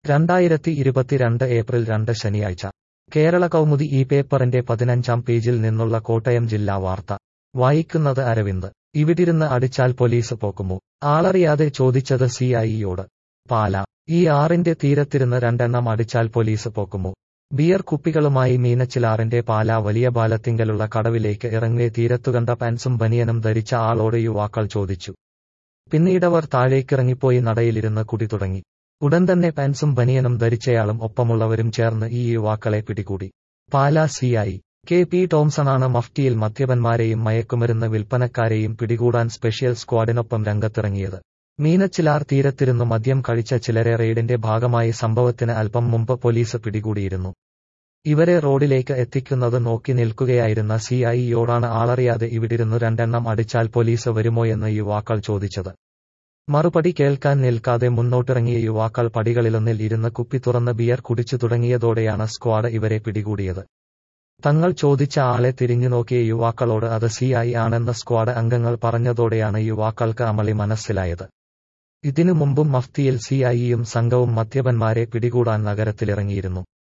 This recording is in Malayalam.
രണ്ടായിരത്തി ഇരുപത്തിരണ്ട് ഏപ്രിൽ രണ്ട് ശനിയാഴ്ച കേരള കൗമുദി ഈ പേപ്പറിന്റെ പതിനഞ്ചാം പേജിൽ നിന്നുള്ള കോട്ടയം ജില്ലാ വാർത്ത വായിക്കുന്നത് അരവിന്ദ് ഇവിടിരുന്ന് അടിച്ചാൽ പോലീസ് പോക്കുമോ ആളറിയാതെ ചോദിച്ചത് സിഐയോട് പാല ഈ ആറിന്റെ തീരത്തിരുന്ന് രണ്ടെണ്ണം അടിച്ചാൽ പോലീസ് പോക്കുമോ ബിയർ കുപ്പികളുമായി മീനച്ചിലാറിന്റെ പാല വലിയ പാലത്തിങ്കലുള്ള കടവിലേക്ക് ഇറങ്ങെ തീരത്തുകണ്ട പാൻസും ബനിയനും ധരിച്ച ആളോട് യുവാക്കൾ ചോദിച്ചു പിന്നീടവർ താഴേക്കിറങ്ങിപ്പോയി നടയിലിരുന്ന് കുടി തുടങ്ങി ഉടൻ തന്നെ പാൻസും ബനിയനും ധരിച്ചയാളും ഒപ്പമുള്ളവരും ചേർന്ന് ഈ യുവാക്കളെ പിടികൂടി പാല സിഐ കെ പി ടോംസണാണ് മഫ്റ്റിയിൽ മദ്യപന്മാരെയും മയക്കുമരുന്ന് വിൽപ്പനക്കാരെയും പിടികൂടാൻ സ്പെഷ്യൽ സ്ക്വാഡിനൊപ്പം രംഗത്തിറങ്ങിയത് മീനച്ചിലാർ തീരത്തിരുന്നു മദ്യം കഴിച്ച ചിലരെ റെയ്ഡിന്റെ ഭാഗമായി സംഭവത്തിന് അല്പം മുമ്പ് പോലീസ് പിടികൂടിയിരുന്നു ഇവരെ റോഡിലേക്ക് എത്തിക്കുന്നത് നോക്കി നിൽക്കുകയായിരുന്ന സിഐയോടാണ് ആളറിയാതെ ഇവിടിരുന്നു രണ്ടെണ്ണം അടിച്ചാൽ പോലീസ് വരുമോയെന്ന് യുവാക്കൾ ചോദിച്ചത് മറുപടി കേൾക്കാൻ നിൽക്കാതെ മുന്നോട്ടിറങ്ങിയ യുവാക്കൾ പടികളിലൊന്നിൽ ഇരുന്ന് കുപ്പി തുറന്ന് ബിയർ കുടിച്ചു തുടങ്ങിയതോടെയാണ് സ്ക്വാഡ് ഇവരെ പിടികൂടിയത് തങ്ങൾ ചോദിച്ച ആളെ തിരിഞ്ഞു നോക്കിയ യുവാക്കളോട് അത് സിഐ ആണെന്ന് സ്ക്വാഡ് അംഗങ്ങൾ പറഞ്ഞതോടെയാണ് യുവാക്കൾക്ക് അമളി മനസ്സിലായത് ഇതിനു മുമ്പും മഫ്തിയിൽ സിഐയും സംഘവും മദ്യപന്മാരെ പിടികൂടാൻ നഗരത്തിലിറങ്ങിയിരുന്നു